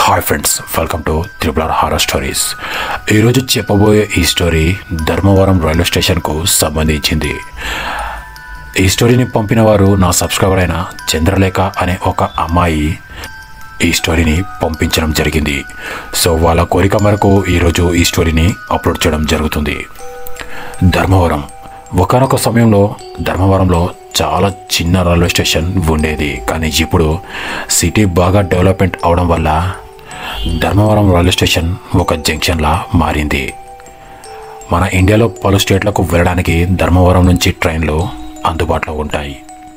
hi friends welcome to triple horror stories ఈరోజు చెప్పబోయే ఈ స్టోరీ ధర్మవరం రైల్వే స్టేషన్కు సంబంధించింది ఈ స్టోరీని పంపిన వారు నా సబ్స్క్రైబర్ అయిన చంద్రలేఖ అనే ఒక అమ్మాయి ఈ స్టోరీని పంపించడం జరిగింది సో వాళ్ళ కోరిక మేరకు ఈరోజు ఈ స్టోరీని అప్లోడ్ చేయడం జరుగుతుంది ధర్మవరం ఒకనొక సమయంలో ధర్మవరంలో చాలా చిన్న రైల్వే స్టేషన్ ఉండేది కానీ ఇప్పుడు సిటీ బాగా డెవలప్మెంట్ అవడం వల్ల ధర్మవరం రైల్వే స్టేషన్ ఒక జంక్షన్లా మారింది మన ఇండియాలో పలు స్టేట్లకు వెళ్ళడానికి ధర్మవరం నుంచి ట్రైన్లు అందుబాటులో ఉంటాయి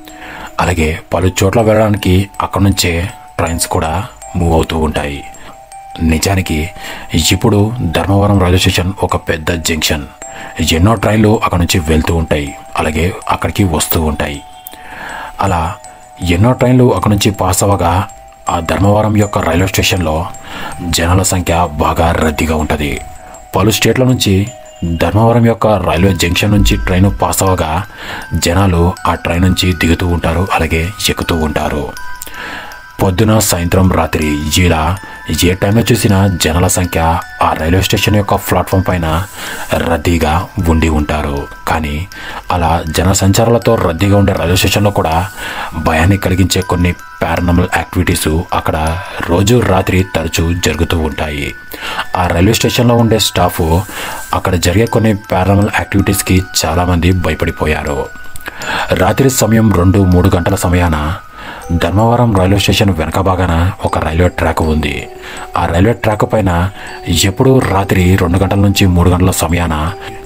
అలాగే పలు చోట్ల వెళ్ళడానికి అక్కడ నుంచే ట్రైన్స్ కూడా మూవ్ అవుతూ ఉంటాయి నిజానికి ఇప్పుడు ధర్మవరం రైల్వే స్టేషన్ ఒక పెద్ద జంక్షన్ ఎన్నో ట్రైన్లు అక్కడ నుంచి వెళ్తూ ఉంటాయి అలాగే అక్కడికి వస్తూ ఉంటాయి అలా ఎన్నో ట్రైన్లు అక్కడ నుంచి పాస్ అవ్వగా ఆ ధర్మవరం యొక్క రైల్వే స్టేషన్లో జనాల సంఖ్య బాగా రద్దీగా ఉంటుంది పలు స్టేట్ల నుంచి ధర్మవరం యొక్క రైల్వే జంక్షన్ నుంచి ట్రైన్ పాస్ అవ్వగా జనాలు ఆ ట్రైన్ నుంచి దిగుతూ ఉంటారు అలాగే ఎక్కుతూ ఉంటారు పొద్దున సాయంత్రం రాత్రి ఇలా ఏ టైంలో చూసినా జనాల సంఖ్య ఆ రైల్వే స్టేషన్ యొక్క ప్లాట్ఫామ్ పైన రద్దీగా ఉండి ఉంటారు కానీ అలా జన సంచారాలతో రద్దీగా ఉండే రైల్వే స్టేషన్లో కూడా భయాన్ని కలిగించే కొన్ని పారానమల్ యాక్టివిటీస్ అక్కడ రోజు రాత్రి తరచూ జరుగుతూ ఉంటాయి ఆ రైల్వే స్టేషన్లో ఉండే స్టాఫ్ అక్కడ జరిగే కొన్ని పారానమల్ యాక్టివిటీస్కి చాలామంది భయపడిపోయారు రాత్రి సమయం రెండు మూడు గంటల సమయాన ధర్మవరం రైల్వే స్టేషన్ వెనక భాగాన ఒక రైల్వే ట్రాక్ ఉంది ఆ రైల్వే ట్రాక్ పైన ఎప్పుడూ రాత్రి రెండు గంటల నుంచి మూడు గంటల సమయాన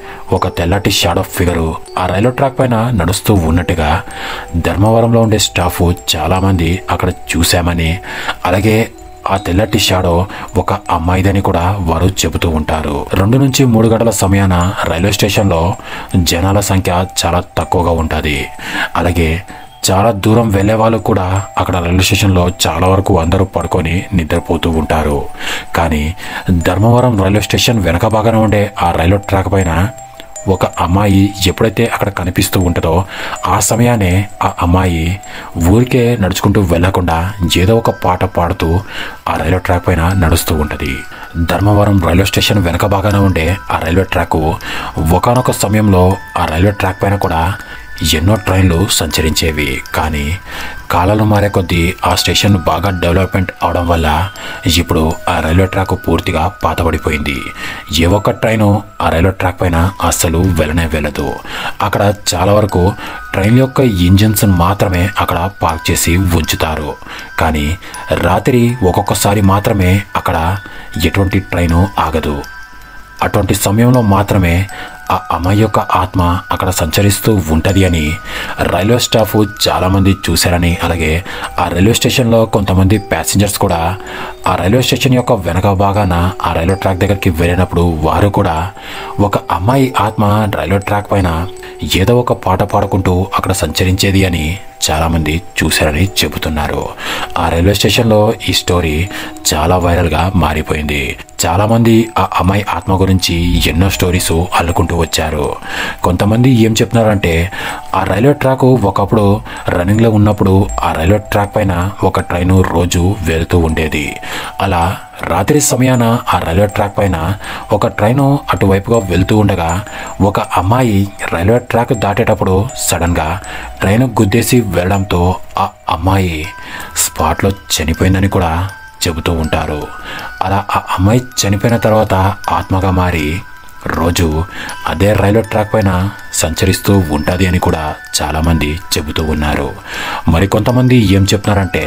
ఒక తెల్లటి షాడో ఫిగరు ఆ రైల్వే ట్రాక్ పైన నడుస్తూ ఉన్నట్టుగా ధర్మవరంలో ఉండే స్టాఫ్ చాలామంది అక్కడ చూశామని అలాగే ఆ తెల్లటి షాడో ఒక అమ్మాయిదని కూడా వారు చెబుతూ ఉంటారు రెండు నుంచి మూడు గంటల సమయాన రైల్వే స్టేషన్లో జనాల సంఖ్య చాలా తక్కువగా ఉంటుంది అలాగే చాలా దూరం వెళ్ళే వాళ్ళు కూడా అక్కడ రైల్వే స్టేషన్లో చాలా వరకు అందరూ పడుకొని నిద్రపోతూ ఉంటారు కానీ ధర్మవరం రైల్వే స్టేషన్ వెనక భాగాన ఉండే ఆ రైల్వే ట్రాక్ పైన ఒక అమ్మాయి ఎప్పుడైతే అక్కడ కనిపిస్తూ ఉంటుందో ఆ సమయానే ఆ అమ్మాయి ఊరికే నడుచుకుంటూ వెళ్లకుండా ఏదో ఒక పాట పాడుతూ ఆ రైల్వే ట్రాక్ పైన నడుస్తూ ఉంటుంది ధర్మవరం రైల్వే స్టేషన్ వెనక భాగాన ఉండే ఆ రైల్వే ట్రాక్ ఒకనొక సమయంలో ఆ రైల్వే ట్రాక్ పైన కూడా ఎన్నో ట్రైన్లు సంచరించేవి కానీ కాలాలు మారే కొద్దీ ఆ స్టేషన్ బాగా డెవలప్మెంట్ అవడం వల్ల ఇప్పుడు ఆ రైల్వే ట్రాక్ పూర్తిగా పాతబడిపోయింది ఏ ఒక్క ట్రైను ఆ రైల్వే ట్రాక్ పైన అస్సలు వెళ్ళనే వెళ్ళదు అక్కడ చాలా వరకు ట్రైన్ యొక్క ఇంజిన్స్ మాత్రమే అక్కడ పార్క్ చేసి ఉంచుతారు కానీ రాత్రి ఒక్కొక్కసారి మాత్రమే అక్కడ ఎటువంటి ట్రైను ఆగదు అటువంటి సమయంలో మాత్రమే ఆ అమ్మాయి యొక్క ఆత్మ అక్కడ సంచరిస్తూ ఉంటుంది అని రైల్వే స్టాఫ్ చాలామంది చూశారని అలాగే ఆ రైల్వే స్టేషన్లో కొంతమంది ప్యాసింజర్స్ కూడా ఆ రైల్వే స్టేషన్ యొక్క వెనక భాగాన ఆ రైల్వే ట్రాక్ దగ్గరికి వెళ్ళినప్పుడు వారు కూడా ఒక అమ్మాయి ఆత్మ రైల్వే ట్రాక్ పైన ఏదో ఒక పాట పాడుకుంటూ అక్కడ సంచరించేది అని చాలామంది చూశారని చెబుతున్నారు ఆ రైల్వే స్టేషన్లో ఈ స్టోరీ చాలా వైరల్గా మారిపోయింది చాలామంది ఆ అమ్మాయి ఆత్మ గురించి ఎన్నో స్టోరీస్ అల్లుకుంటూ వచ్చారు కొంతమంది ఏం చెప్తున్నారంటే ఆ రైల్వే ట్రాక్ ఒకప్పుడు రన్నింగ్లో ఉన్నప్పుడు ఆ రైల్వే ట్రాక్ పైన ఒక ట్రైను రోజు వెళుతూ ఉండేది అలా రాత్రి సమయాన ఆ రైల్వే ట్రాక్ పైన ఒక ట్రైను అటువైపుగా వెళ్తూ ఉండగా ఒక అమ్మాయి రైల్వే ట్రాక్ దాటేటప్పుడు సడన్గా ట్రైన్ గుద్దేసి వెళ్ళడంతో ఆ అమ్మాయి స్పాట్లో చనిపోయిందని కూడా చెబుతూ ఉంటారు అలా ఆ అమ్మాయి చనిపోయిన తర్వాత ఆత్మగా మారి రోజు అదే రైల్వే ట్రాక్ పైన సంచరిస్తూ ఉంటుంది అని కూడా చాలామంది చెబుతూ ఉన్నారు మరికొంతమంది ఏం చెప్తున్నారంటే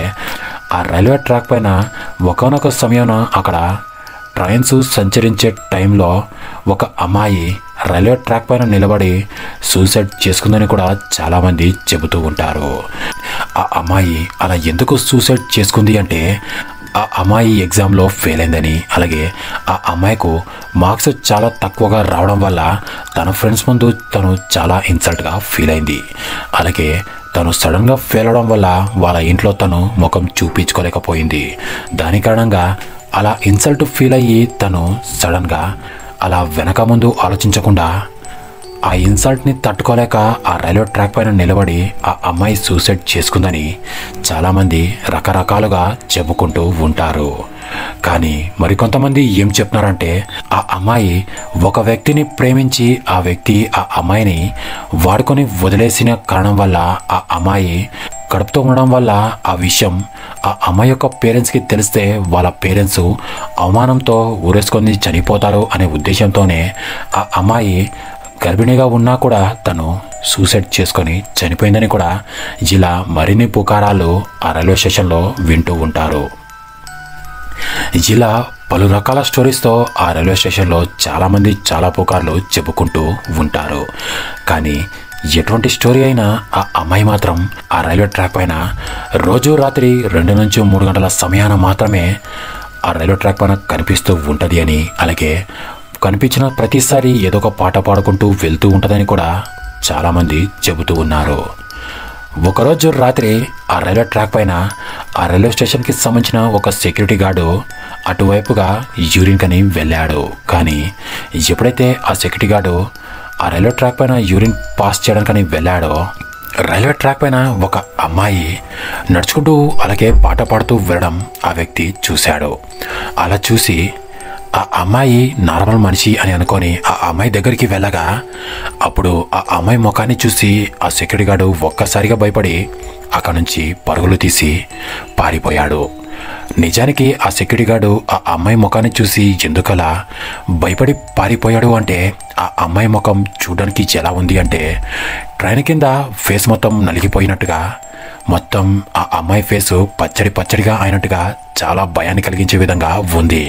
ఆ రైల్వే ట్రాక్ పైన ఒకనొక సమయాన అక్కడ ట్రైన్స్ సంచరించే టైంలో ఒక అమ్మాయి రైల్వే ట్రాక్ పైన నిలబడి సూసైడ్ చేసుకుందని కూడా చాలామంది చెబుతూ ఉంటారు ఆ అమ్మాయి అలా ఎందుకు సూసైడ్ చేసుకుంది అంటే ఆ అమ్మాయి ఎగ్జామ్లో ఫెయిల్ అయిందని అలాగే ఆ అమ్మాయికు మార్క్స్ చాలా తక్కువగా రావడం వల్ల తన ఫ్రెండ్స్ ముందు తను చాలా ఇన్సల్ట్గా ఫీల్ అయింది అలాగే తను సడన్గా ఫెయిల్ అవడం వల్ల వాళ్ళ ఇంట్లో తను ముఖం చూపించుకోలేకపోయింది దాని కారణంగా అలా ఇన్సల్ట్ ఫీల్ అయ్యి తను సడన్గా అలా వెనక ముందు ఆలోచించకుండా ఆ ఇన్సల్ట్ని తట్టుకోలేక ఆ రైల్వే ట్రాక్ పైన నిలబడి ఆ అమ్మాయి సూసైడ్ చేసుకుందని చాలామంది రకరకాలుగా చెప్పుకుంటూ ఉంటారు కానీ మరికొంతమంది ఏం చెప్తున్నారంటే ఆ అమ్మాయి ఒక వ్యక్తిని ప్రేమించి ఆ వ్యక్తి ఆ అమ్మాయిని వాడుకొని వదిలేసిన కారణం వల్ల ఆ అమ్మాయి కడుపుతో ఉండడం వల్ల ఆ విషయం ఆ అమ్మాయి యొక్క పేరెంట్స్కి తెలిస్తే వాళ్ళ పేరెంట్స్ అవమానంతో ఊరేసుకొని చనిపోతారు అనే ఉద్దేశంతోనే ఆ అమ్మాయి గర్భిణిగా ఉన్నా కూడా తను సూసైడ్ చేసుకొని చనిపోయిందని కూడా ఇలా మరిన్ని పుకారాలు ఆ రైల్వే స్టేషన్లో వింటూ ఉంటారు ఇలా పలు రకాల స్టోరీస్తో ఆ రైల్వే స్టేషన్లో చాలామంది చాలా పుకార్లు చెప్పుకుంటూ ఉంటారు కానీ ఎటువంటి స్టోరీ అయినా ఆ అమ్మాయి మాత్రం ఆ రైల్వే ట్రాక్ పైన రోజు రాత్రి రెండు నుంచి మూడు గంటల సమయాన మాత్రమే ఆ రైల్వే ట్రాక్ పైన కనిపిస్తూ ఉంటుంది అని అలాగే కనిపించిన ప్రతిసారి ఏదో ఒక పాట పాడుకుంటూ వెళ్తూ ఉంటుందని కూడా చాలామంది చెబుతూ ఉన్నారు ఒకరోజు రాత్రి ఆ రైల్వే ట్రాక్ పైన ఆ రైల్వే స్టేషన్కి సంబంధించిన ఒక సెక్యూరిటీ గార్డు అటువైపుగా యూరిన్ కని వెళ్ళాడు కానీ ఎప్పుడైతే ఆ సెక్యూరిటీ గార్డు ఆ రైల్వే ట్రాక్ పైన యూరిన్ పాస్ చేయడానికని వెళ్ళాడో రైల్వే ట్రాక్ పైన ఒక అమ్మాయి నడుచుకుంటూ అలాగే పాట పాడుతూ వెళ్ళడం ఆ వ్యక్తి చూశాడు అలా చూసి ఆ అమ్మాయి నార్మల్ మనిషి అని అనుకొని ఆ అమ్మాయి దగ్గరికి వెళ్ళగా అప్పుడు ఆ అమ్మాయి ముఖాన్ని చూసి ఆ సెక్యూరిటీ గార్డు ఒక్కసారిగా భయపడి అక్కడ నుంచి పరుగులు తీసి పారిపోయాడు నిజానికి ఆ సెక్యూరిటీ గార్డు ఆ అమ్మాయి ముఖాన్ని చూసి ఎందుకలా భయపడి పారిపోయాడు అంటే ఆ అమ్మాయి ముఖం చూడడానికి ఎలా ఉంది అంటే ట్రైన్ కింద ఫేస్ మొత్తం నలిగిపోయినట్టుగా మొత్తం ఆ అమ్మాయి ఫేసు పచ్చడి పచ్చడిగా అయినట్టుగా చాలా భయాన్ని కలిగించే విధంగా ఉంది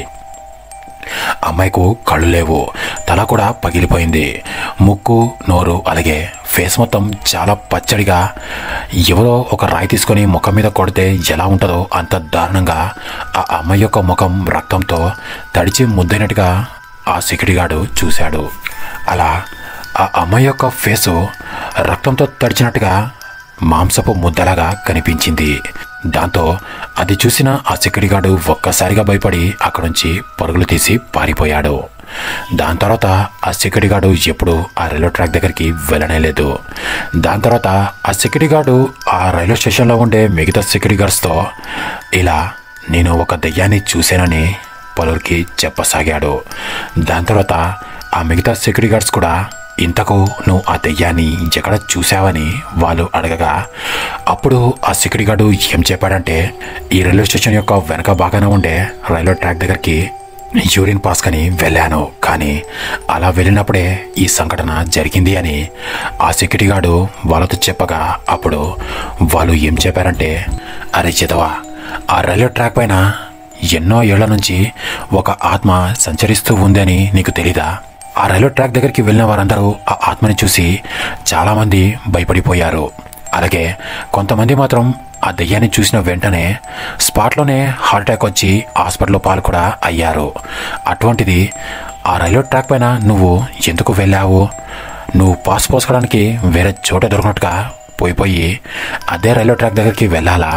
అమ్మాయికు కళ్ళు లేవు తల కూడా పగిలిపోయింది ముక్కు నోరు అలాగే ఫేస్ మొత్తం చాలా పచ్చడిగా ఎవరో ఒక రాయి తీసుకొని ముఖం మీద కొడితే ఎలా ఉంటుందో అంత దారుణంగా ఆ అమ్మాయి యొక్క ముఖం రక్తంతో తడిచి ముద్దైనట్టుగా ఆ సెక్యూరిటీ గార్డు చూశాడు అలా ఆ అమ్మాయి యొక్క ఫేసు రక్తంతో తడిచినట్టుగా మాంసపు ముద్దలాగా కనిపించింది దాంతో అది చూసిన ఆ సెక్యూరిటీ గార్డు ఒక్కసారిగా భయపడి అక్కడి నుంచి పరుగులు తీసి పారిపోయాడు దాని తర్వాత ఆ సెక్యూరిటీ గార్డు ఎప్పుడు ఆ రైల్వే ట్రాక్ దగ్గరికి వెళ్ళనేలేదు దాని తర్వాత ఆ సెక్యూరిటీ గార్డు ఆ రైల్వే స్టేషన్లో ఉండే మిగతా సెక్యూరిటీ గార్డ్స్తో ఇలా నేను ఒక దెయ్యాన్ని చూశానని పలువురికి చెప్పసాగాడు దాని తర్వాత ఆ మిగతా సెక్యూరిటీ గార్డ్స్ కూడా ఇంతకు నువ్వు ఆ దెయ్యాన్ని ఎక్కడ చూసావని వాళ్ళు అడగగా అప్పుడు ఆ సెక్యూరిటీ గార్డు ఏం చెప్పాడంటే ఈ రైల్వే స్టేషన్ యొక్క వెనక భాగాన ఉండే రైల్వే ట్రాక్ దగ్గరికి యూరిన్ పాస్ కని వెళ్ళాను కానీ అలా వెళ్ళినప్పుడే ఈ సంఘటన జరిగింది అని ఆ సెక్యూరిటీ గార్డు వాళ్ళతో చెప్పగా అప్పుడు వాళ్ళు ఏం చెప్పారంటే అరే చితవా ఆ రైల్వే ట్రాక్ పైన ఎన్నో ఏళ్ల నుంచి ఒక ఆత్మ సంచరిస్తూ ఉందని నీకు తెలీదా ఆ రైల్వే ట్రాక్ దగ్గరికి వెళ్ళిన వారందరూ ఆ ఆత్మని చూసి చాలామంది భయపడిపోయారు అలాగే కొంతమంది మాత్రం ఆ దెయ్యాన్ని చూసిన వెంటనే స్పాట్లోనే హార్ట్ అటాక్ వచ్చి హాస్పిటల్లో పాలు కూడా అయ్యారు అటువంటిది ఆ రైల్వే ట్రాక్ పైన నువ్వు ఎందుకు వెళ్ళావు నువ్వు పాస్ పోసుకోవడానికి వేరే చోట దొరికినట్టుగా పోయిపోయి అదే రైల్వే ట్రాక్ దగ్గరికి వెళ్ళాలా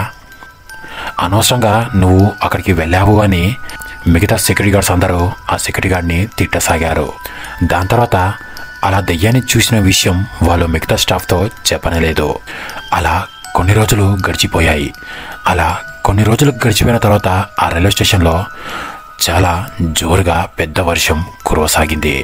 అనవసరంగా నువ్వు అక్కడికి వెళ్ళావు అని మిగతా సెక్యూరిటీ గార్డ్స్ అందరూ ఆ సెక్యూరిటీ గార్డ్ని తిట్టసాగారు దాని తర్వాత అలా దెయ్యాన్ని చూసిన విషయం వాళ్ళు మిగతా స్టాఫ్తో చెప్పనలేదు అలా కొన్ని రోజులు గడిచిపోయాయి అలా కొన్ని రోజులు గడిచిపోయిన తర్వాత ఆ రైల్వే స్టేషన్లో చాలా జోరుగా పెద్ద వర్షం కురవసాగింది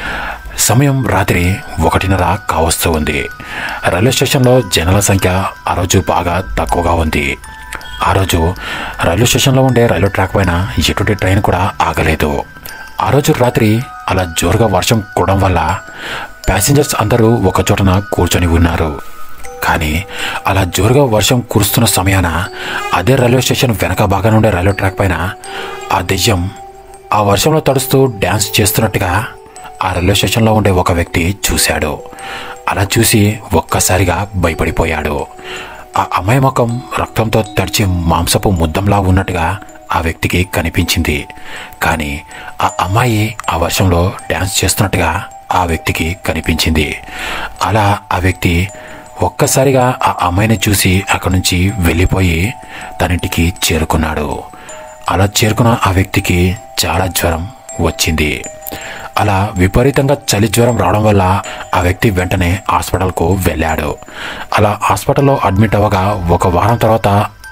సమయం రాత్రి ఒకటిన్నర కావస్తూ ఉంది రైల్వే స్టేషన్లో జనాల సంఖ్య ఆ రోజు బాగా తక్కువగా ఉంది ఆ రోజు రైల్వే స్టేషన్లో ఉండే రైల్వే ట్రాక్ పైన ఎటువంటి ట్రైన్ కూడా ఆగలేదు ఆ రోజు రాత్రి అలా జోరుగా వర్షం కురవడం వల్ల ప్యాసింజర్స్ అందరూ ఒక చోటన కూర్చొని ఉన్నారు కానీ అలా జోరుగా వర్షం కురుస్తున్న సమయాన అదే రైల్వే స్టేషన్ వెనక భాగాన ఉండే రైల్వే ట్రాక్ పైన ఆ దెయ్యం ఆ వర్షంలో తడుస్తూ డ్యాన్స్ చేస్తున్నట్టుగా ఆ రైల్వే స్టేషన్లో ఉండే ఒక వ్యక్తి చూశాడు అలా చూసి ఒక్కసారిగా భయపడిపోయాడు ఆ అమ్మాయి ముఖం రక్తంతో తడిచి మాంసపు ముద్దంలా ఉన్నట్టుగా ఆ వ్యక్తికి కనిపించింది కానీ ఆ అమ్మాయి ఆ వర్షంలో డ్యాన్స్ చేస్తున్నట్టుగా ఆ వ్యక్తికి కనిపించింది అలా ఆ వ్యక్తి ఒక్కసారిగా ఆ అమ్మాయిని చూసి అక్కడి నుంచి వెళ్ళిపోయి తనింటికి చేరుకున్నాడు అలా చేరుకున్న ఆ వ్యక్తికి చాలా జ్వరం వచ్చింది అలా విపరీతంగా చలి జ్వరం రావడం వల్ల ఆ వ్యక్తి వెంటనే హాస్పిటల్కు వెళ్ళాడు అలా హాస్పిటల్లో అడ్మిట్ అవ్వగా ఒక వారం తర్వాత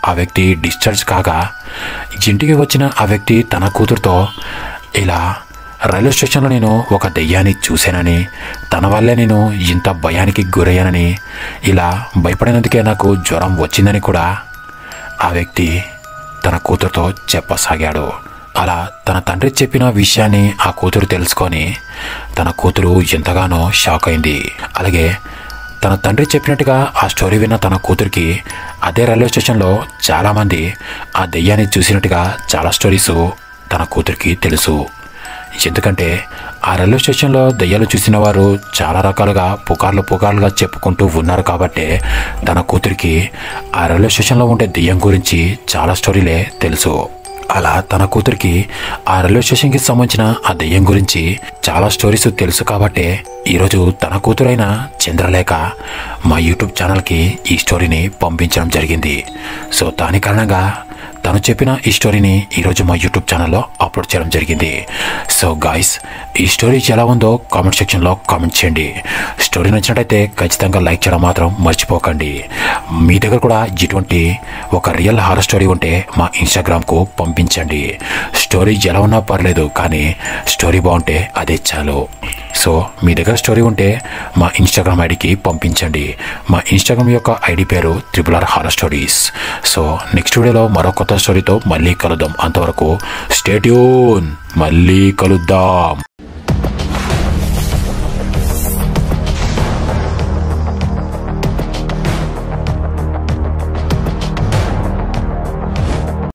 ఆ వ్యక్తి డిశ్చార్జ్ కాగా ఇంటికి వచ్చిన ఆ వ్యక్తి తన కూతురుతో ఇలా రైల్వే స్టేషన్లో నేను ఒక దెయ్యాన్ని చూశానని తన వల్లే నేను ఇంత భయానికి గురయ్యానని ఇలా భయపడినందుకే నాకు జ్వరం వచ్చిందని కూడా ఆ వ్యక్తి తన కూతురుతో చెప్పసాగాడు అలా తన తండ్రి చెప్పిన విషయాన్ని ఆ కూతురు తెలుసుకొని తన కూతురు ఎంతగానో షాక్ అయింది అలాగే తన తండ్రి చెప్పినట్టుగా ఆ స్టోరీ విన్న తన కూతురికి అదే రైల్వే స్టేషన్లో చాలామంది ఆ దెయ్యాన్ని చూసినట్టుగా చాలా స్టోరీస్ తన కూతురికి తెలుసు ఎందుకంటే ఆ రైల్వే స్టేషన్లో దెయ్యాలు చూసిన వారు చాలా రకాలుగా పుకార్లు పుకార్లుగా చెప్పుకుంటూ ఉన్నారు కాబట్టి తన కూతురికి ఆ రైల్వే స్టేషన్లో ఉండే దెయ్యం గురించి చాలా స్టోరీలే తెలుసు అలా తన కూతురికి ఆ రైల్వే స్టేషన్కి సంబంధించిన ఆ దెయ్యం గురించి చాలా స్టోరీస్ తెలుసు కాబట్టి ఈరోజు తన కూతురైన చంద్రలేఖ మా యూట్యూబ్ ఛానల్కి ఈ స్టోరీని పంపించడం జరిగింది సో దాని కారణంగా తను చెప్పిన ఈ స్టోరీని ఈరోజు మా యూట్యూబ్ ఛానల్లో అప్లోడ్ చేయడం జరిగింది సో గాయస్ ఈ స్టోరీ ఎలా ఉందో కామెంట్ సెక్షన్లో కామెంట్ చేయండి స్టోరీ నచ్చినట్టయితే ఖచ్చితంగా లైక్ చేయడం మాత్రం మర్చిపోకండి మీ దగ్గర కూడా ఇటువంటి ఒక రియల్ హారర్ స్టోరీ ఉంటే మా ఇన్స్టాగ్రామ్కు పంపించండి స్టోరీ ఎలా ఉన్నా పర్లేదు కానీ స్టోరీ బాగుంటే అదే చాలు సో మీ దగ్గర స్టోరీ ఉంటే మా ఇన్స్టాగ్రామ్ ఐడికి పంపించండి మా ఇన్స్టాగ్రామ్ యొక్క ఐడి పేరు triple R horror stories so next వీడియోలో మరో కొత్త స్టోరీతో మళ్ళీ కలుద్దాం అంతవరకు స్టేట్యూన్ మళ్ళీ కలుద్దాం